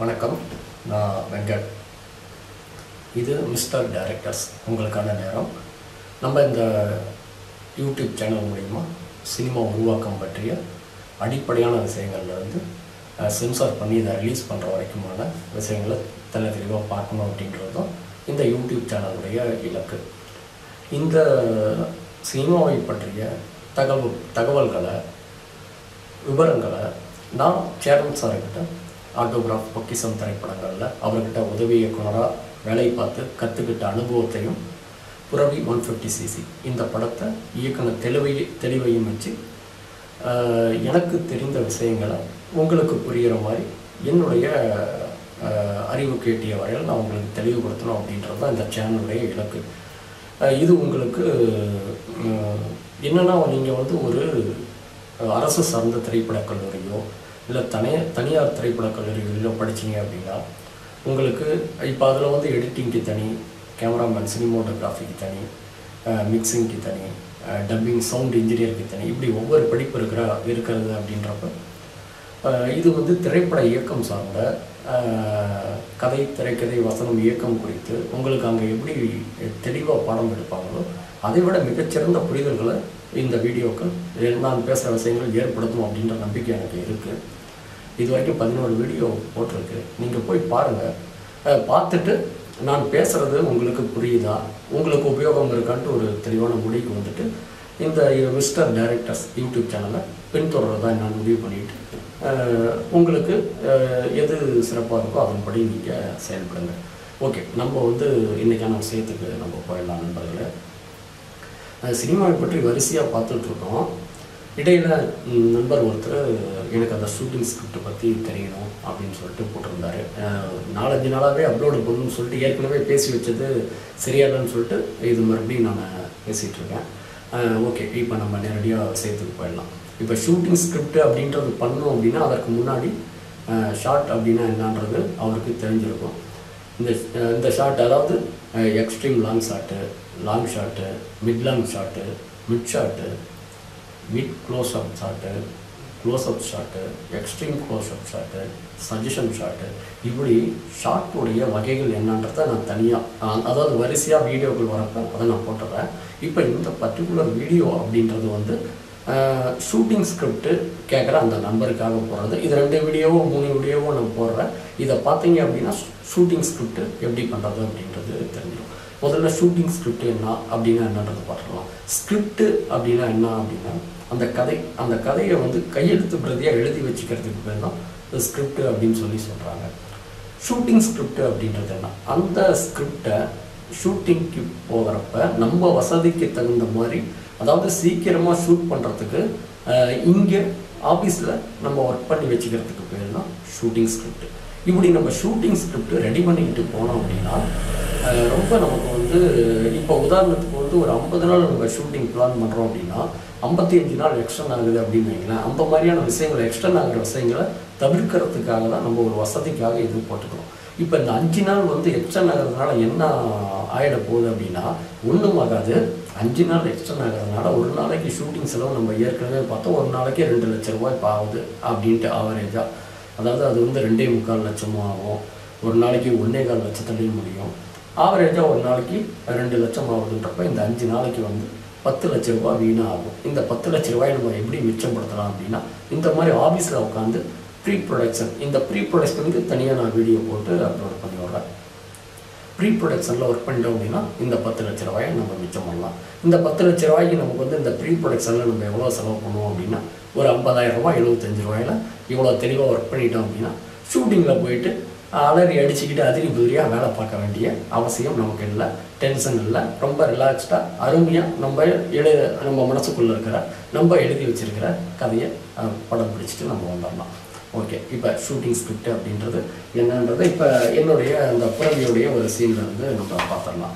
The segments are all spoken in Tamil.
வணக்கம் நான் வெங்கட் இது மிஸ்டர் டைரக்டர்ஸ் உங்களுக்கான நேரம் நம்ம இந்த யூடியூப் சேனல் மூலிமா சினிமா உருவாக்கம் பற்றிய அடிப்படையான விஷயங்கள்லேருந்து சென்சார் பண்ணி இதை ரிலீஸ் பண்ணுற வரைக்குமான விஷயங்களை தெல்ல தெளிவாக பார்க்கணும் அப்படின்றது தான் இந்த யூடியூப் சேனலுடைய இலக்கு இந்த சினிமாவை பற்றிய தகவல் தகவல்களை விவரங்களை நான் சேர்மன் சார்கிட்ட ஆட்டோகிராஃப் பொக்கிசம் திரைப்படங்களில் அவர்கிட்ட உதவி இயக்குனராக வேலை பார்த்து கற்றுக்கிட்ட அனுபவத்தையும் புரவி ஒன் ஃபிஃப்டி சிசி இந்த படத்தை இயக்குனர் தெளிவை தெளிவையும் வச்சு ஆஹ், எனக்கு தெரிந்த விஷயங்களை உங்களுக்கு புரிகிற மாதிரி என்னுடைய ஆஹ், அறிவுக்கு எட்டிய வரையில் நான் உங்களுக்கு தெளிவுபடுத்தணும் அப்படின்றது தான் இந்த சேனலுடைய இலக்கு ஆஹ், இது உங்களுக்கு உம், என்னன்னா நீங்கள் வந்து ஒரு அஹ், அரசு சார்ந்த திரைப்படக் கல்லூரியோ இல்லை தனி தனியார் திரைப்படக் கல்லூரிகளிலோ படிச்சீங்க அப்படின்னா உங்களுக்கு இப்போ அதில் வந்து எடிட்டிங்க்கு தனி கேமராமேன் சினிமோட்டோகிராஃபிக்கு தனி மிக்சிங்க்கு தனி டப்பிங் சவுண்ட் இன்ஜினியருக்கு தனி இப்படி ஒவ்வொரு படிப்பு இருக்கிற இருக்கிறது அப்படின்றப்ப அஹ், இது வந்து திரைப்பட இயக்கம் சார்ந்த அஹ், கதை திரைக்கதை வசனம் இயக்கம் குறித்து உங்களுக்கு அங்கே எப்படி தெளிவாக பாடம் எடுப்பாங்களோ அதை விட மிகச்சிறந்த புரிதல்களை இந்த வீடியோக்கள் எ- நான் பேசுகிற விஷயங்கள் ஏற்படுத்தும் அப்படின்ற நம்பிக்கை எனக்கு இருக்குது இது வரைக்கும் பதினோரு வீடியோ போட்டிருக்கு நீங்கள் போய் பாருங்கள் பார்த்துட்டு நான் பேசுகிறது உங்களுக்கு புரியுதா உங்களுக்கு உபயோகம் இருக்கான்ட்டு ஒரு தெளிவான முடிவுக்கு வந்துட்டு இந்த மிஸ்டர் டைரக்டர்ஸ் யூடியூப் சேனலை பின்தொடர்றதா நான் முடிவு பண்ணிட்டு அஹ், உங்களுக்கு அஹ், எது சிறப்பாக இருக்கோ அதன்படி நீங்கள் செயல்படுங்க ஓகே நம்ம வந்து இன்றைக்கான விஷயத்துக்கு நம்ம போயிடலாம் நண்பர்களே அஹ் சினிமாவை பற்றி வரிசையாக பார்த்துட்ருக்கோம் இடையில ம், நண்பர் ஒருத்தர் எனக்கு அந்த ஷூட்டிங் ஸ்கிரிப்ட் பற்றி தெரியணும் அப்படின்னு சொல்லிட்டு போட்டிருந்தாரு அஹ் நாலஞ்சு நாளாகவே அப்லோடு பண்ணணும்னு சொல்லிட்டு ஏற்கனவே பேசி வச்சது சரியாகலன்னு சொல்லிட்டு இது மறுபடியும் நான் பேசிகிட்டு இருக்கேன் ஓகே இப்போ நம்ம நேரடியாக விஷயத்துக்கு போயிடலாம் இப்போ ஷூட்டிங் ஸ்கிரிப்ட் அப்படின்றது பண்ணோம் அப்படின்னா அதற்கு முன்னாடி ஷார்ட் அப்படின்னா என்னன்றது அவருக்கு தெரிஞ்சிருக்கும் இந்த அஹ் இந்த ஷாட் அதாவது extreme long shot long shot mid long shot mid shot mid close up shot close up shot extreme close up shot suggestion shot இப்படி ஷார்ட்டுடைய வகைகள் என்னன்றதை நான் தனியாக அதாவது வரிசையாக வீடியோக்கள் வரப்போ அதை நான் போட்டுறேன் இப்போ இந்த பர்டிகுலர் வீடியோ அப்படின்றது வந்து ஷூட்டிங் ஸ்கிரிப்ட் கேட்குற அந்த நம்பருக்காக போடுறது இது ரெண்டு வீடியோவோ மூணு வீடியோவோ நான் போடுறேன் இதை பார்த்தீங்க அப்படின்னா ஷூட்டிங் ஸ்கிரிப்ட் எப்படி பண்ணுறது அப்படின்றது தெரிஞ்சிடும் முதல்ல ஷூட்டிங் ஸ்கிரிப்ட் என்ன அப்படின்னா என்னன்றது பார்த்துக்கலாம் ஸ்கிரிப்ட் அப்படின்னா என்ன அப்படின்னா அந்த கதை அந்த கதையை வந்து கையெழுத்து பிரதியாக எழுதி வச்சுக்கிறதுக்கு பேர் தான் ஸ்கிரிப்ட் அப்படின்னு சொல்லி சொல்கிறாங்க ஷூட்டிங் ஸ்கிரிப்ட் அப்படின்றது என்ன அந்த ஸ்கிரிப்டை ஷூட்டிங்க்கு போகிறப்ப நம்ம வசதிக்கு தகுந்த மாதிரி அதாவது சீக்கிரமாக ஷூட் பண்ணுறதுக்கு இங்கே ஆஃபீஸில் நம்ம ஒர்க் பண்ணி வச்சுக்கிறதுக்கு பேர் தான் ஷூட்டிங் ஸ்கிரிப்ட் இப்படி நம்ம ஷூட்டிங் ஸ்கிரிப்ட் ரெடி பண்ணிக்கிட்டு போனோம் அப்படின்னா அஹ், ரொம்ப நமக்கு வந்து இப்போ உதாரணத்துக்கு வந்து ஒரு ஐம்பது நாள் நம்ம ஷூட்டிங் பிளான் பண்ணுறோம் அப்படின்னா ஐம்பத்தி அஞ்சு நாள் எக்ஸ்டன் ஆகுது அப்படின்னு வைங்களேன் அந்த மாதிரியான விஷயங்களை எக்ஸ்டன் ஆகிற விஷயங்களை தவிர்க்கிறதுக்காக தான் நம்ம ஒரு வசதிக்காக இது போட்டுக்கிறோம் இப்போ இந்த அஞ்சு நாள் வந்து எக்ஸ்டன் ஆகிறதுனால என்ன ஆகிட போகுது அப்படின்னா ஒன்றும் ஆகாது அஞ்சு நாள் எக்ஸ்டன் ஆகிறதுனால ஒரு நாளைக்கு ஷூட்டிங் செலவு நம்ம ஏற்கனவே பார்த்தோம் ஒரு நாளைக்கு ரெண்டு லட்ச ரூபாய் இப்போ ஆகுது அப்படின்ட்டு ஆவரேஜாக அதாவது அது வந்து ரெண்டே முக்கால் லட்சமும் ஆகும் ஒரு நாளைக்கு ஒன்றே கால் லட்சத்துலேயும் முடியும் ஆவரேஜாக ஒரு நாளைக்கு ரெண்டு லட்சம் ஆகுதுன்றப்ப இந்த அஞ்சு நாளைக்கு வந்து பத்து லட்ச ரூபாய் வீணாக ஆகும் இந்த பத்து லட்ச ரூபாய் நம்ம எப்படி மிச்சப்படுத்தலாம் அப்படின்னா இந்த மாதிரி ஆஃபீஸில் உட்காந்து ப்ரீ ப்ரொடக்ஷன் இந்த ப்ரீ ப்ரொடக்ஷனுக்கு தனியாக நான் வீடியோ போட்டு அப்லோட் பண்ணி விட்றேன் ப்ரீ ப்ரொடக்ஷனில் ஒர்க் பண்ணிட்டோம் அப்படின்னா இந்த பத்து லட்ச ரூபாயை நம்ம மிச்சம் பண்ணலாம் இந்த பத்து லட்ச ரூபாய்க்கு நமக்கு வந்து இந்த ப்ரீ ப்ரொடக்ஷனில் நம்ம எவ்வளோ செலவு பண்ணுவோம் அப்படின்னா ஒரு ஐம்பதாயிரம் ரூபாய் எழுபத்தஞ்சு ரூபாயில் இவ்வளோ தெளிவாக ஒர்க் பண்ணிட்டோம் அப்படின்னா ஷூட்டிங்கில் போயிட்டு அலறி அடிச்சுக்கிட்டு அதிரி புதிரியாக வேலை பார்க்க வேண்டிய அவசியம் நமக்கு இல்லை டென்ஷன் இல்லை ரொம்ப ரிலாக்ஸ்டாக அருமையாக நம்ம எழு நம்ம மனசுக்குள்ளே இருக்கிற நம்ம எழுதி வச்சிருக்கிற கதையை அஹ், படம் பிடிச்சிட்டு நம்ம வந்துடலாம் ஓகே இப்போ ஷூட்டிங் ஸ்கிரிப்ட் அப்படின்றது என்னன்றது இப்போ என்னுடைய அந்த புறவியுடைய ஒரு சீனில் வந்து நம்ம பார்த்துடலாம்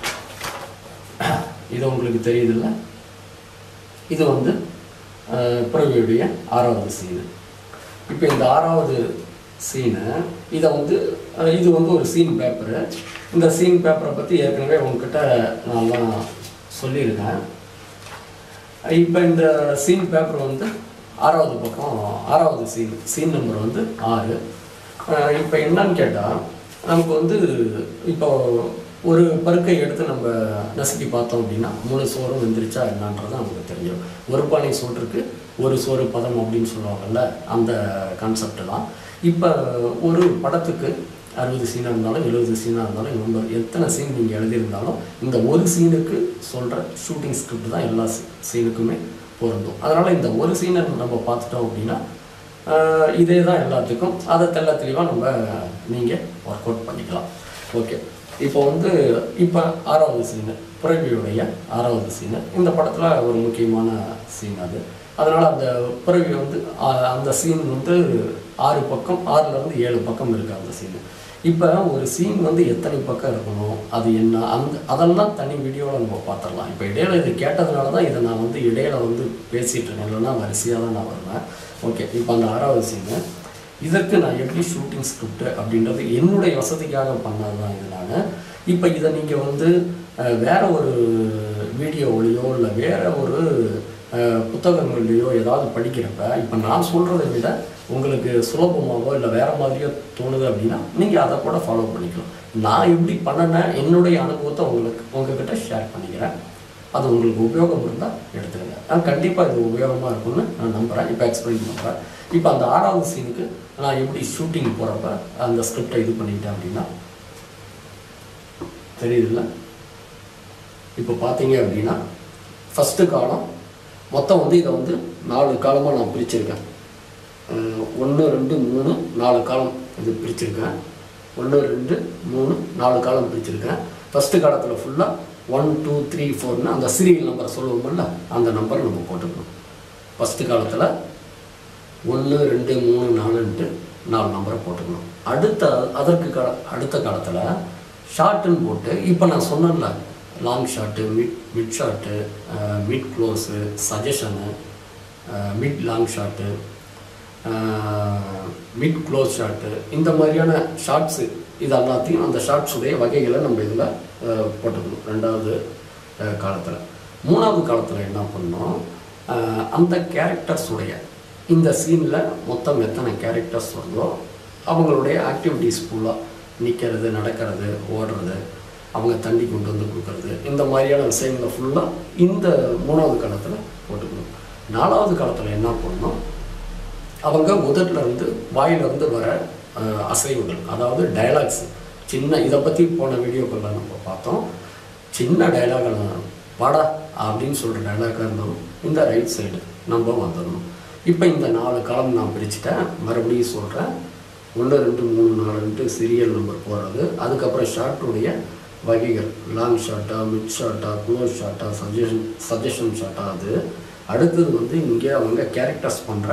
இது உங்களுக்கு தெரியுதுல்ல இது வந்து அஹ், புறவியுடைய ஆறாவது சீனு இப்போ இந்த ஆறாவது சீனு இதை வந்து அஹ், இது வந்து ஒரு சீன் பேப்பரு இந்த சீன் பேப்பரை பற்றி ஏற்கனவே உங்ககிட்ட நான்லாம் சொல்லியிருக்கேன் இப்போ இந்த சீன் பேப்பர் வந்து ஆறாவது பக்கம் ஆறாவது சீன் சீன் நம்பர் வந்து ஆறு இப்போ என்னன்னு கேட்டால் நமக்கு வந்து இப்போ ஒரு பருக்கை எடுத்து நம்ம நசுக்கி பார்த்தோம் அப்படின்னா மூணு சோறும் வெந்துருச்சா என்னன்றது நமக்கு தெரியும் ஒரு பானை சோற்றுக்கு ஒரு சோறு பதம் அப்படின்னு சொல்லுவாங்கல்ல அந்த கான்செப்ட் தான் இப்போ ஒரு படத்துக்கு அறுபது சீனாக இருந்தாலும் எழுபது சீனாக இருந்தாலும் நம்ம எத்தனை சீன் நீங்கள் எழுதியிருந்தாலும் இந்த ஒரு சீனுக்கு சொல்கிற ஷூட்டிங் ஸ்கிரிப்ட் தான் எல்லா சீனுக்குமே பொருந்தும் அதனால் இந்த ஒரு சீனை நம்ம பார்த்துட்டோம் அப்படின்னா ஆஹ் இதே தான் எல்லாத்துக்கும் அதை தெள்ள தெளிவாக நம்ம நீங்கள் ஒர்க் அவுட் பண்ணிக்கலாம் ஓகே இப்போ வந்து இப்போ ஆறாவது சீனு புறவியுடைய ஆறாவது சீனு இந்த படத்தில் ஒரு முக்கியமான சீன் அது அதனால் அந்த புறவி வந்து ஆ- அந்த சீன் வந்து ஆறு பக்கம் ஆறுலேருந்து ஏழு பக்கம் இருக்குது அந்த சீனு இப்போ ஒரு சீன் வந்து எத்தனை பக்கம் இருக்கணும் அது என்ன அந்த அதெல்லாம் தனி வீடியோவில் நம்ம பார்த்துடலாம் இப்போ இடையில இது கேட்டதுனால தான் இதை நான் வந்து இடையில வந்து பேசிகிட்டு இருக்கேன் இல்லைன்னா வரிசையாக தான் நான் வருவேன் ஓகே இப்போ அந்த ஆறாவது சீனு இதற்கு நான் எப்படி ஷூட்டிங் ஸ்கிரிப்ட் அப்படின்றது என்னுடைய வசதிக்காக பண்ணது தான் இது நான் இப்போ இதை நீங்கள் வந்து அஹ், வேற ஒரு வீடியோவிலையோ இல்லை வேற ஒரு அஹ், புத்தகங்கள்லையோ ஏதாவது படிக்கிறப்ப இப்போ நான் சொல்கிறத விட உங்களுக்கு சுலபமாகவோ இல்லை வேற மாதிரியோ தோணுது அப்படின்னா நீங்கள் அதை கூட ஃபாலோ பண்ணிக்கலாம் நான் எப்படி பண்ணினேன் என்னுடைய அனுபவத்தை உங்களுக்கு உங்ககிட்ட ஷேர் பண்ணிக்கிறேன் அது உங்களுக்கு உபயோகம் இருந்தால் எடுத்துக்கங்க நான் கண்டிப்பாக இது உபயோகமாக இருக்கும்னு நான் நம்புகிறேன் இப்போ எக்ஸ்பிளைன் பண்ணுறேன் இப்போ அந்த ஆறாவது சீனுக்கு நான் எப்படி ஷூட்டிங் போகிறப்ப அந்த ஸ்கிரிப்டை இது பண்ணிட்டேன் அப்படின்னா தெரியுதுல்ல இப்போ பார்த்தீங்க அப்படின்னா ஃபஸ்ட்டு காலம் மொத்தம் வந்து இதை வந்து நாலு காலமாக நான் பிரிச்சிருக்கேன் ஒன்று ரெண்டு மூணு நாலு காலம் இது பிரிச்சிருக்கேன் ஒன்று ரெண்டு மூணு நாலு காலம் பிரிச்சிருக்கேன் ஃபஸ்ட்டு காலத்தில் ஃபுல்லாக ஒன் டூ த்ரீ ஃபோர்னு அந்த சீரியல் நம்பரை சொல்லுவோம்ல அந்த நம்பர் நம்ம போட்டுக்கணும் ஃபஸ்ட்டு காலத்தில் ஒன்று ரெண்டு மூணு நாலுன்ட்டு நாலு நம்பரை போட்டுக்கணும் அடுத்த அதற்கு கா அடுத்த காலத்தில் ஷார்ட்டுன்னு போட்டு இப்போ நான் சொன்னேன்ல long shot mid mid shot mid close suggestion mid long shot mid close shot இந்த மாதிரியான ஷார்ட்ஸு இது எல்லாத்தையும் அந்த ஷார்ட்ஸுடைய வகைகளை நம்ம இதில் போட்டுக்கணும் ரெண்டாவது காலத்தில் மூணாவது காலத்தில் என்ன பண்ணோம் அஹ், அந்த கேரக்டர்ஸுடைய இந்த சீனில் மொத்தம் எத்தனை கேரக்டர்ஸ் வருதோ அவங்களுடைய ஆக்டிவிட்டீஸ் ஃபுல்லாக நிற்கிறது நடக்கிறது ஓடுறது அவங்க தண்ணி கொண்டு வந்து கொடுக்கறது இந்த மாதிரியான விஷயங்களை ஃபுல்லாக இந்த மூணாவது காலத்தில் போட்டுக்கணும் நாலாவது காலத்தில் என்ன பண்ணணும் அவங்க உதட்டுல இருந்து வாயில இருந்து வர அஹ், அசைவுகள் அதாவது டயலாக்ஸ் சின்ன இதை பற்றி போன வீடியோக்குள்ள நம்ம பார்த்தோம் சின்ன டயலாக் வாடா அப்படின்னு சொல்கிற டயலாக்காக இருந்தாலும் இந்த ரைட் சைடு நம்ம வந்துடணும் இப்போ இந்த நாலு காலம் நான் பிரிச்சுட்டேன் மறுபடியும் சொல்கிறேன் ஒன்று ரெண்டு மூணு நாலுன்ட்டு சீரியல் நம்பர் போடுறது அதுக்கப்புறம் ஷார்ட்டுடைய வகைகள் லாங் ஷார்ட்டா மிட் ஷார்ட்டா க்ளோஸ் ஷார்ட்டா சஜஷன் சஜஷன் ஷார்ட்டா அது அடுத்தது வந்து இங்கே அவங்க கேரக்டர்ஸ் பண்ணுற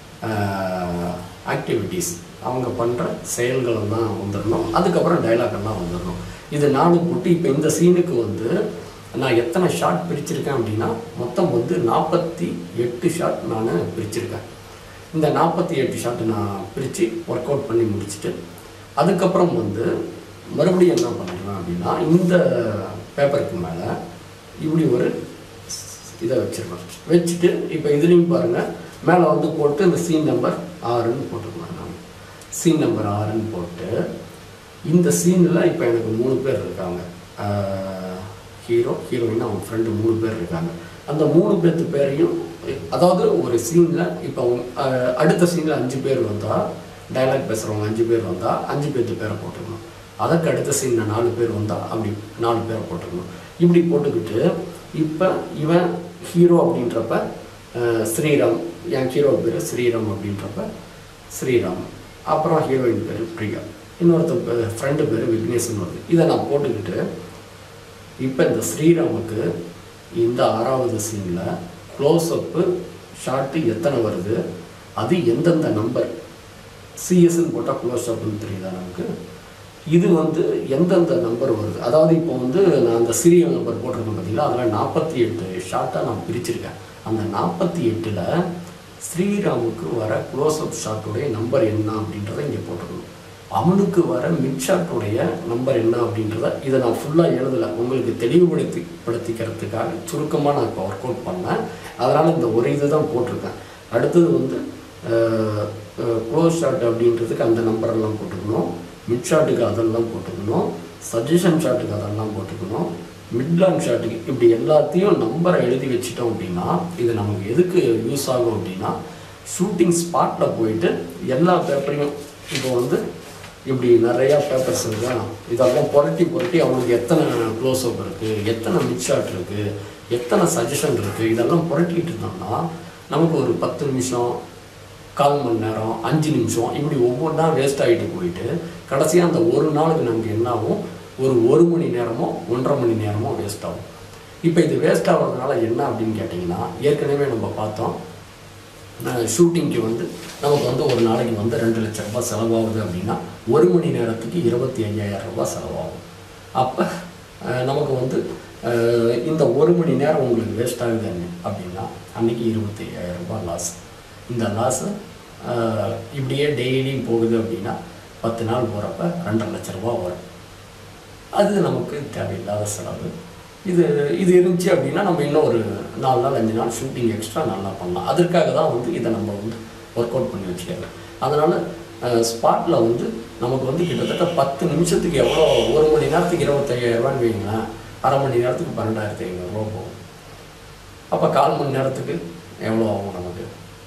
ஆக்டிவிட்டீஸ் அவங்க பண்ணுற செயல்கள் எல்லாம் வந்துடணும் அதுக்கப்புறம் டைலாக் எல்லாம் வந்துடணும் இது நாலு போட்டு இப்போ இந்த சீனுக்கு வந்து நான் எத்தனை ஷாட் பிரிச்சிருக்கேன் அப்படின்னா மொத்தம் வந்து நாற்பத்தி எட்டு ஷாட் நான் பிரிச்சிருக்கேன் இந்த நாற்பத்தி எட்டு ஷாட் நான் பிரித்து ஒர்க் அவுட் பண்ணி முடிச்சுட்டு அதுக்கப்புறம் வந்து மறுபடியும் என்ன பண்ணுறேன் அப்படின்னா இந்த பேப்பருக்கு மேலே இப்படி ஒரு இதை வச்சிருக்கேன் வச்சுட்டு இப்போ இதுலேயும் பாருங்கள் மேலே வந்து போட்டு இந்த சீன் நம்பர் ஆறுன்னு போட்டுக்கலாம் நான் சீன் நம்பர் ஆறுன்னு போட்டு இந்த சீனில் இப்போ எனக்கு மூணு பேர் இருக்காங்க ஹீரோ ஹீரோயின் அவன் ஃப்ரெண்டு மூணு பேர் இருக்காங்க அந்த மூணு பேர்த்து பேரையும் அதாவது ஒரு சீனில் இப்போ அவங்க, அஹ், அடுத்த சீனில் அஞ்சு பேர் வந்தால் டைலாக் பேசுகிறவங்க அஞ்சு பேர் வந்தால் அஞ்சு பேர்த்து பேரை போட்டுக்கணும் அதற்கு அடுத்த சீனில் நாலு பேர் வந்தால் அப்படி நாலு பேரை போட்டுக்கணும் இப்படி போட்டுக்கிட்டு இப்போ இவன் ஹீரோ அப்படின்றப்ப அஹ், ஸ்ரீராம் என் ஹீரோ பேர் ஸ்ரீராம் அப்படின்றப்ப ஸ்ரீராம் அப்புறம் ஹீரோயின் பேர் பிரியா இன்னொருத்த ஃப்ரெண்டு பேர் விக்னேஷ்னு வருது இதை நான் போட்டுக்கிட்டு இப்போ இந்த ஸ்ரீராமுக்கு இந்த ஆறாவது சீனில் க்ளோஸ்அப்பு ஷார்ட்டு எத்தனை வருது அது எந்தெந்த நம்பர் சிஎஸ்ன்னு போட்டால் க்ளோஸ் அப்னு தெரியுதா நமக்கு இது வந்து எந்தெந்த நம்பர் வருது அதாவது இப்போ வந்து நான் அந்த சீரியல் நம்பர் போட்டிருக்கேன் பார்த்தீங்களா அதில் நாற்பத்தி எட்டு ஷார்ட்டாக நான் பிரிச்சிருக்கேன் அந்த நாற்பத்தி எட்டில் ஸ்ரீராமுக்கு வர க்ளோஸ்அப் ஷாட்டுடைய நம்பர் என்ன அப்படின்றத இங்கே போட்டுக்கணும் அவனுக்கு வர மிட் ஷாட்டுடைய நம்பர் என்ன அப்படின்றத இதை நான் ஃபுல்லாக எழுதலை உங்களுக்கு தெளிவுபடுத்தி படுத்திக்கிறதுக்காக சுருக்கமாக நான் இப்போ ஒர்க் அவுட் பண்ணேன் அதனால் இந்த ஒரு இது தான் போட்டிருக்கேன் அடுத்தது வந்து க்ளோஸ் ஷாட் அப்படின்றதுக்கு அந்த நம்பரெல்லாம் போட்டுக்கணும் மிட் ஷாட்டுக்கு அதெல்லாம் போட்டுக்கணும் சஜஷன் ஷாட்டுக்கு அதெல்லாம் போட்டுக்கணும் மிட் லாங் ஷாட்டுக்கு இப்படி எல்லாத்தையும் நம்பரை எழுதி வச்சிட்டோம் அப்படின்னா இது நமக்கு எதுக்கு யூஸ் ஆகும் அப்படின்னா ஷூட்டிங் ஸ்பாட்டில் போயிட்டு எல்லா பேப்பரையும் இப்போ வந்து இப்படி நிறையா பேப்பர்ஸ் இருக்கா இதெல்லாம் புரட்டி புரட்டி அவங்களுக்கு எத்தனை க்ளோஸ் அப் இருக்குது எத்தனை மிட் ஷாட் இருக்குது எத்தனை சஜஷன் இருக்குது இதெல்லாம் புரட்டிட்டு இருந்தோம்னா நமக்கு ஒரு பத்து நிமிஷம் கால் மணி நேரம் அஞ்சு நிமிஷம் இப்படி ஒவ்வொன்றா வேஸ்ட் ஆகிட்டு போயிட்டு கடைசியாக அந்த ஒரு நாளுக்கு நமக்கு என்ன ஆகும் ஒரு ஒரு மணி நேரமோ ஒன்றரை மணி நேரமோ வேஸ்ட் ஆகும் இப்போ இது வேஸ்ட் ஆகிறதுனால என்ன அப்படின்னு கேட்டிங்கன்னா ஏற்கனவே நம்ம பார்த்தோம் ஷூட்டிங்க்கு வந்து நமக்கு வந்து ஒரு நாளைக்கு வந்து ரெண்டு லட்ச ரூபாய் செலவாகுது அப்படின்னா ஒரு மணி நேரத்துக்கு இருபத்தி ஐயாயிரம் ரூபாய் செலவாகும் அப்போ நமக்கு வந்து அஹ், இந்த ஒரு மணி நேரம் உங்களுக்கு வேஸ்ட் ஆகுதுன்னு அப்படின்னா அன்றைக்கி இருபத்தி ஐயாயிரம் ரூபாய் லாஸ் இந்த லாஸு இப்படியே டெய்லியும் போகுது அப்படின்னா பத்து நாள் போகிறப்ப ரெண்டரை லட்ச ரூபா வரும் அது நமக்கு தேவையில்லாத செலவு இது இது இருந்துச்சு அப்படின்னா நம்ம இன்னும் ஒரு நாலு நாள் அஞ்சு நாள் ஷூட்டிங் எக்ஸ்ட்ரா நல்லா பண்ணலாம் அதற்காக தான் வந்து இதை நம்ம வந்து ஒர்க் அவுட் பண்ணி வச்சுக்கலாம் அதனால் ஸ்பாட்டில் வந்து நமக்கு வந்து கிட்டத்தட்ட பத்து நிமிஷத்துக்கு எவ்வளோ ஒரு மணி நேரத்துக்கு இருபத்தையாயிரம் ரூபான்னு வைங்களேன் அரை மணி நேரத்துக்கு பன்னெண்டாயிரத்தி ஐநூறுரூவா போகும் அப்போ கால் மணி நேரத்துக்கு எவ்வளோ ஆகும் நமக்கு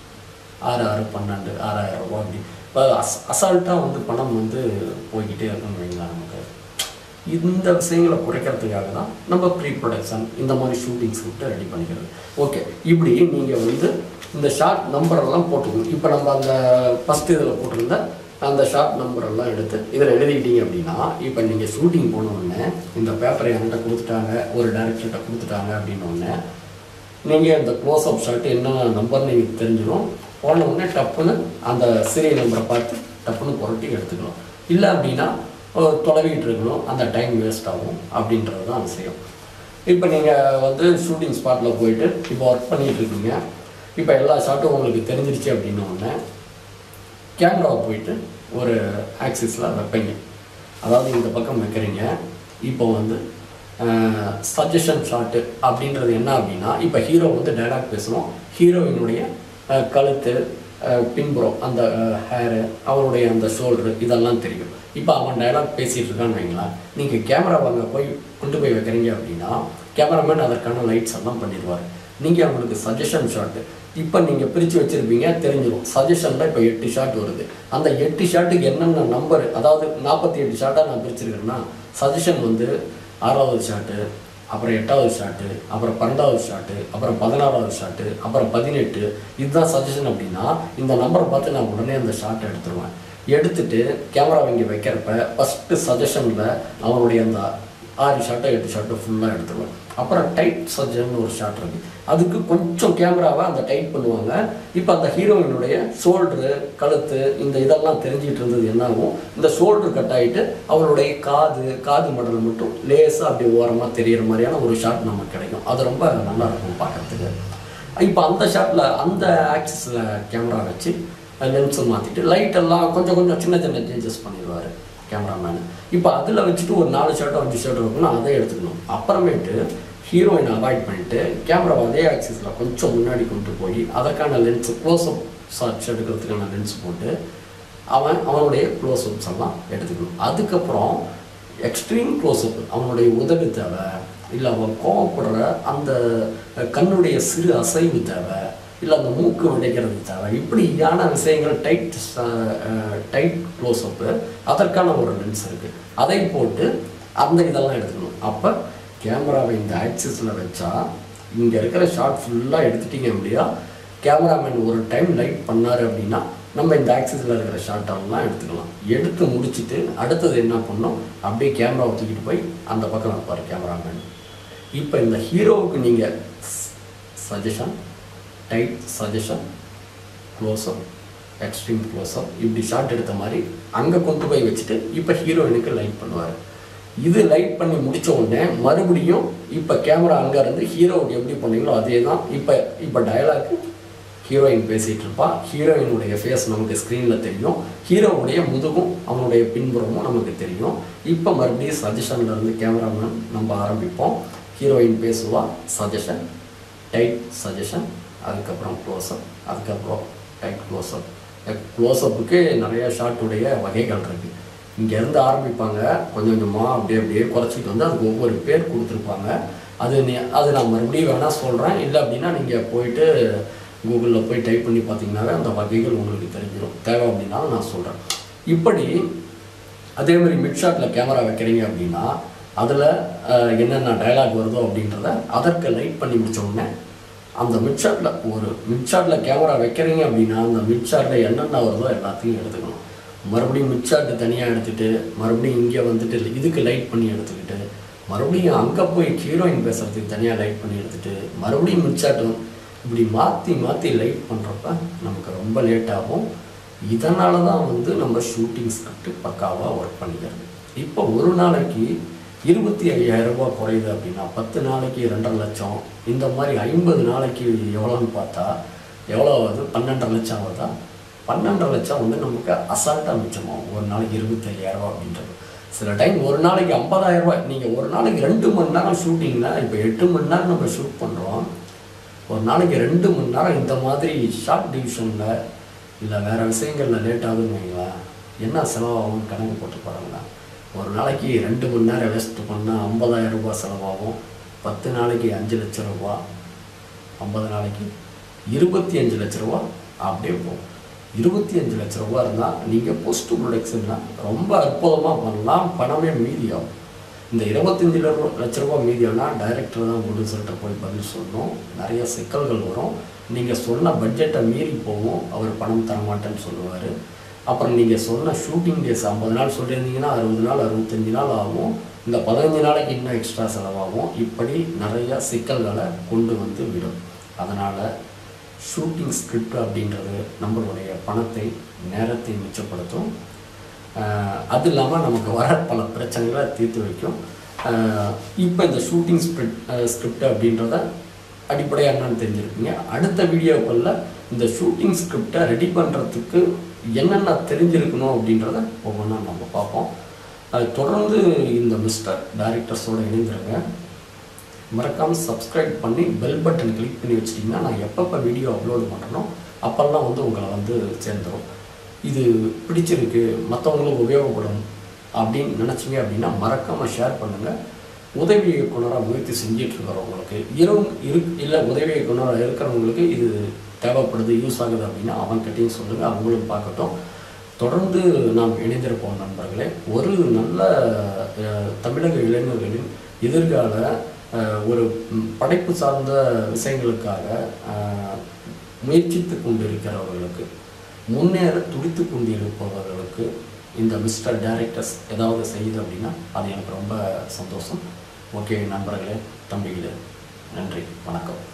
ஆறு ஆறு பன்னெண்டு ஆறாயிரம் ரூபா அப்படி இப்போ அஸ் அசால்ட்டாக வந்து பணம் வந்து போய்கிட்டே இருக்குன்னு வைங்களேன் நமக்கு இந்த விஷயங்களை குறைக்கிறதுக்காக தான் நம்ம ப்ரீ ப்ரொடக்ஷன் இந்த மாதிரி ஷூட்டிங்ஸ் விட்டு ரெடி பண்ணிக்கிறது ஓகே இப்படி நீங்கள் வந்து இந்த ஷார்ட் நம்பரெல்லாம் போட்டுக்கணும் இப்போ நம்ம அந்த ஃபஸ்ட் இதில் போட்டிருந்த அந்த ஷார்ட் நம்பர் எல்லாம் எடுத்து இதில் எழுதிக்கிட்டீங்க அப்படின்னா இப்போ நீங்கள் ஷூட்டிங் போன உடனே இந்த பேப்பரை என்கிட்ட கொடுத்துட்டாங்க ஒரு டேரக்டர்கிட்ட கொடுத்துட்டாங்க அப்படின்னு உடனே நீங்கள் இந்த க்ளோஸ் அப் ஷாட் என்ன நம்பர் நீங்கள் தெரிஞ்சிடும் போன உடனே டப்புன்னு அந்த சீரியல் நம்பரை பார்த்து டப்புன்னு புரட்டி எடுத்துக்கலாம் இல்லை அப்படின்னா அஹ், தொலைவிட்டு இருக்கணும் அந்த டைம் வேஸ்ட் ஆகும் அப்படின்றது தான் விஷயம் இப்போ நீங்கள் வந்து ஷூட்டிங் ஸ்பாட்டில் போயிட்டு இப்போ ஒர்க் பண்ணிட்டு இருக்கீங்க இப்போ எல்லா ஷாட்டும் உங்களுக்கு தெரிஞ்சிருச்சு அப்படின்ன உடனே கேமராவை போயிட்டு ஒரு ஆக்சிஸில் வைப்பீங்க அதாவது இந்த பக்கம் வைக்கிறீங்க இப்போ வந்து சஜஷன் ஷாட்டு அப்படின்றது என்ன அப்படின்னா இப்போ ஹீரோ வந்து டைலாக் பேசணும் ஹீரோயினுடைய அஹ், கழுத்து அஹ், பின்புறம் அந்த ஹேரு அவனுடைய அந்த ஷோல்டரு இதெல்லாம் தெரியும் இப்போ அவன் டைலாக் பேசிகிட்டு இருக்கான்னு வைங்களேன் நீங்கள் கேமரா வாங்க போய் கொண்டு போய் வைக்கிறீங்க அப்படின்னா கேமராமேன் அதற்கான லைட்ஸ் எல்லாம் பண்ணிடுவார் நீங்கள் அவங்களுக்கு சஜஷன் ஷாட்டு இப்போ நீங்கள் பிரித்து வச்சுருப்பீங்க தெரிஞ்சிடும் சஜஷனில் இப்போ எட்டு ஷாட் வருது அந்த எட்டு ஷாட்டுக்கு என்னென்ன நம்பர் அதாவது நாற்பத்தி எட்டு ஷாட்டாக நான் பிரிச்சிருக்கேன்னா சஜஷன் வந்து ஆறாவது ஷாட்டு அப்புறம் எட்டாவது ஷாட்டு அப்புறம் பன்னெண்டாவது ஷாட்டு அப்புறம் பதினாறாவது ஷாட்டு அப்புறம் பதினெட்டு இதுதான் சஜஷன் அப்படின்னா இந்த நம்பரை பார்த்து நான் உடனே அந்த ஷாட்டை எடுத்துருவேன் எடுத்துட்டு கேமரா இங்கே வைக்கிறப்ப ஃபஸ்ட்டு சஜஷனில் அவனுடைய அந்த ஆறு ஷாட்டோ எட்டு ஷாட்டோ ஃபுல்லாக எடுத்துருவேன் அப்புறம் டைட் சஜன் ஒரு ஷாட் இருக்கு அதுக்கு கொஞ்சம் கேமராவை அந்த டைட் பண்ணுவாங்க இப்போ அந்த ஹீரோயினுடைய ஷோல்டரு கழுத்து இந்த இதெல்லாம் தெரிஞ்சுக்கிட்டு இருந்தது என்ன ஆகும் இந்த ஷோல்டர் கட் ஆகிட்டு அவளுடைய காது காது மடல் மட்டும் லேசாக அப்படி ஓரமாக தெரியிற மாதிரியான ஒரு ஷாட் நமக்கு கிடைக்கும் அது ரொம்ப நல்லா இருக்கும் பார்க்கறதுக்கு இப்போ அந்த ஷாட்டில் அந்த ஆக்சிஸில் கேமரா வச்சு லென்ஸை மாற்றிட்டு லைட் எல்லாம் கொஞ்சம் கொஞ்சம் சின்ன சின்ன சேஞ்சஸ் பண்ணிடுவார் கேமராமேன் இப்போ அதில் வச்சுட்டு ஒரு நாலு ஷாட்டோ அஞ்சு ஷாட்டோ இருக்குன்னா அதை எடுத்துக்கணும் அப்புறமேட்டு ஹீரோயினை அவாய்ட் பண்ணிட்டு கேமராவை அதே ஆக்சிஸில் கொஞ்சம் முன்னாடி கொண்டு போய் அதற்கான லென்ஸ் க்ளோஸ்அப் ஷாட்ஸ் எடுக்கிறதுக்கான லென்ஸ் போட்டு அவன் அவனுடைய க்ளோஸ்அப்ஸ் எல்லாம் எடுத்துக்கணும் அதுக்கப்புறம் எக்ஸ்ட்ரீம் க்ளோஸ்அப் அவனுடைய உதவி தேவை இல்லை அவன் கோவப்படுற அந்த கண்ணுடைய சிறு அசைவு தேவை இல்லை அந்த மூக்கு உடைக்கிறது தேவை இப்படியான விஷயங்கள் டைட் டைட் க்ளோஸ்அப்பு அதற்கான ஒரு லென்ஸ் இருக்குது அதை போட்டு அந்த இதெல்லாம் எடுத்துக்கணும் அப்போ கேமராவை இந்த ஆக்சிஸில் வச்சா இங்கே இருக்கிற ஷாட் ஃபுல்லாக எடுத்துட்டீங்க அப்படியா கேமராமேன் ஒரு டைம் லைட் பண்ணார் அப்படின்னா நம்ம இந்த ஆக்சிஸில் இருக்கிற ஷாட்டெல்லாம் எடுத்துக்கலாம் எடுத்து முடிச்சுட்டு அடுத்தது என்ன பண்ணோம் அப்படியே கேமராவை தூக்கிட்டு போய் அந்த பக்கம் வைப்பார் கேமராமேன் இப்போ இந்த ஹீரோவுக்கு நீங்கள் suggestion tight suggestion close up extreme close up இப்படி ஷாட் எடுத்த மாதிரி அங்கே கொண்டு போய் வச்சுட்டு இப்போ ஹீரோயினுக்கு லைட் பண்ணுவார் இது லைட் பண்ணி முடிச்ச உடனே மறுபடியும் இப்போ கேமரா அங்கே இருந்து ஹீரோவுக்கு எப்படி பண்ணீங்களோ அதே தான் இப்போ இப்போ டயலாக்கு ஹீரோயின் பேசிகிட்டு இருப்பா ஹீரோயினுடைய ஃபேஸ் நமக்கு ஸ்க்ரீனில் தெரியும் ஹீரோவுடைய முதுகும் அவனுடைய பின்புறமும் நமக்கு தெரியும் இப்போ மறுபடியும் சஜஷனில் இருந்து கேமராமேன் நம்ம ஆரம்பிப்போம் ஹீரோயின் பேசுவா சஜஷன் டைட் சஜஷன் அதுக்கப்புறம் க்ளோஸ்அப் அதுக்கப்புறம் டைட் க்ளோஸ்அப் க்ளோஸ்அப்புக்கு நிறைய ஷாட்டுடைய வகைகள் இருக்குது இங்கேருந்து ஆரம்பிப்பாங்க கொஞ்சம் கொஞ்சமாக அப்படியே அப்படியே குறைச்சிட்டு வந்து அதுக்கு ஒவ்வொரு பேர் கொடுத்துருப்பாங்க அது நீ அது நான் மறுபடியும் வேணால் சொல்கிறேன் இல்லை அப்படின்னா நீங்கள் போயிட்டு கூகுளில் போய் டைப் பண்ணி பார்த்தீங்கன்னாவே அந்த வகைகள் உங்களுக்கு தெரிஞ்சிடும் தேவை அப்படின்னாலும் நான் சொல்கிறேன் இப்படி அதே மாதிரி மிட்ஷாட்டில் கேமரா வைக்கிறீங்க அப்படின்னா அதில் என்னென்ன டயலாக் வருதோ அப்படின்றத அதற்கு லைட் பண்ணி முடிச்ச உடனே அந்த மிட்ஷாட்டில் ஒரு மிட்ஷாட்டில் கேமரா வைக்கிறீங்க அப்படின்னா அந்த மிட்ஷாட்டில் என்னென்ன வருதோ எல்லாத்தையும் எடுத்துக்கணும் மறுபடியும் மிட்ஷாட்டு தனியாக எடுத்துகிட்டு மறுபடியும் இங்கே வந்துட்டு இதுக்கு லைட் பண்ணி எடுத்துக்கிட்டு மறுபடியும் அங்கே போய் ஹீரோயின் பேசுகிறதுக்கு தனியாக லைட் பண்ணி எடுத்துகிட்டு மறுபடியும் மிட்ஷாட்டு இப்படி மாற்றி மாற்றி லைட் பண்ணுறப்ப நமக்கு ரொம்ப லேட் ஆகும் இதனால தான் வந்து நம்ம ஷூட்டிங் ஸ்கிரிப்ட் பக்காவாக ஒர்க் பண்ணிக்கிறது இப்போ ஒரு நாளைக்கு இருபத்தி ஐயாயிரம் ரூபாய் குறையுது அப்படின்னா பத்து நாளைக்கு ரெண்டரை லட்சம் இந்த மாதிரி ஐம்பது நாளைக்கு எவ்வளோன்னு பார்த்தா எவ்வளோ ஆகுது பன்னெண்டரை லட்சம் ஆகுதா பன்னெண்டரை லட்சம் வந்து நமக்கு அசால்ட்டாக மிச்சமாகும் ஒரு நாளைக்கு இருபத்தி ஐயாயிரம் ரூபாய் அப்படின்றது சில டைம் ஒரு நாளைக்கு ஐம்பதாயிரம் ரூபாய் நீங்கள் ஒரு நாளைக்கு ரெண்டு மணி நேரம் ஷூட்டிங்னா இப்போ எட்டு மணி நேரம் நம்ம ஷூட் பண்ணுறோம் ஒரு நாளைக்கு ரெண்டு மணி நேரம் இந்த மாதிரி ஷார்ட் டிவிஷனில் இல்லை வேறு விஷயங்களில் லேட் ஆகுதுன்னு வைங்களேன் என்ன செலவாகும்னு கணக்கு போட்டு பாருங்களேன் ஒரு நாளைக்கு ரெண்டு மணி நேரம் வேஸ்ட் பண்ணால் ஐம்பதாயிரம் ரூபாய் செலவாகும் பத்து நாளைக்கு அஞ்சு லட்ச ரூபா ஐம்பது நாளைக்கு இருபத்தி அஞ்சு லட்ச ரூபா அப்படியே போகும் இருபத்தி அஞ்சு லட்ச ரூபா இருந்தால் நீங்கள் போஸ்ட் ப்ரொடக்ஷன்னா ரொம்ப அற்புதமாக பண்ணலாம் பணமே மீதியாகும் இந்த இருபத்தஞ்சு லட்ச ரூபா மீதியானா டைரக்டர் தான் ப்ரொடியூசர்கிட்ட போய் பதில் சொல்லணும் நிறைய சிக்கல்கள் வரும் நீங்கள் சொன்ன பட்ஜெட்டை மீறி போகும் அவர் பணம் தரமாட்டேன்னு சொல்லுவார் அப்புறம் நீங்கள் சொன்ன ஷூட்டிங் டேஸ் ஐம்பது நாள் சொல்லியிருந்தீங்கன்னா அறுபது நாள் அறுபத்தஞ்சு நாள் ஆகும் இந்த பதினஞ்சு நாளைக்கு இன்னும் எக்ஸ்ட்ரா செலவாகும் இப்படி நிறைய சிக்கல்களை கொண்டு வந்து விடும் அதனால் ஷூட்டிங் ஸ்கிரிப்ட் அப்படின்றது நம்மளுடைய பணத்தை நேரத்தை மிச்சப்படுத்தும் ஆஹ் அது இல்லாமல் நமக்கு வர பல பிரச்சனைகளை தீர்த்து வைக்கும் இப்போ இந்த ஷூட்டிங் ஸ்கிரிப்ட் ஸ்கிரிப்ட் அப்படின்றத அடிப்படையாக என்னன்னு தெரிஞ்சிருப்பீங்க அடுத்த வீடியோக்களில் இந்த ஷூட்டிங் ஸ்கிரிப்டை ரெடி பண்ணுறதுக்கு என்னென்ன தெரிஞ்சிருக்கணும் அப்படின்றத ஒவ்வொன்றா நம்ம பார்ப்போம் அது தொடர்ந்து இந்த மிஸ்டர் டைரக்டர்ஸோடு இணைந்திருங்க மறக்காமல் சப்ஸ்கிரைப் பண்ணி பெல் பட்டன் கிளிக் பண்ணி வச்சிட்டிங்கன்னா நான் எப்பப்போ வீடியோ அப்லோட் பண்ணுறனோ அப்போல்லாம் வந்து உங்களை வந்து சேர்ந்துடும் இது பிடிச்சிருக்கு மற்றவங்களுக்கு உபயோகப்படும் அப்படின்னு நினச்சிங்க அப்படின்னா மறக்காமல் ஷேர் பண்ணுங்கள் உதவி இயக்குனராக முயற்சி செஞ்சிட்டு இருக்கிறவங்களுக்கு இரவு இரு இல்லை உதவி இயக்குனராக இருக்கிறவங்களுக்கு இது தேவைப்படுது யூஸ் ஆகுது அப்படின்னா அவன்கிட்டையும் சொல்லுங்கள் அவங்களும் பார்க்கட்டும் தொடர்ந்து நாம் இணைந்திருப்போம் நண்பர்களே ஒரு நல்ல அஹ், தமிழக இளைஞர்களின் எதிர்கால அஹ், ஒரு ம், படைப்பு சார்ந்த விஷயங்களுக்காக அஹ், முயற்சித்து கொண்டிருக்கிறவர்களுக்கு முன்னேற துடித்து கொண்டிருப்பவர்களுக்கு இந்த மிஸ்டர் டைரக்டர்ஸ் ஏதாவது செய்யுது அப்படின்னா அது எனக்கு ரொம்ப சந்தோஷம் ஓகே நண்பர்களே தம்பிகளே நன்றி வணக்கம்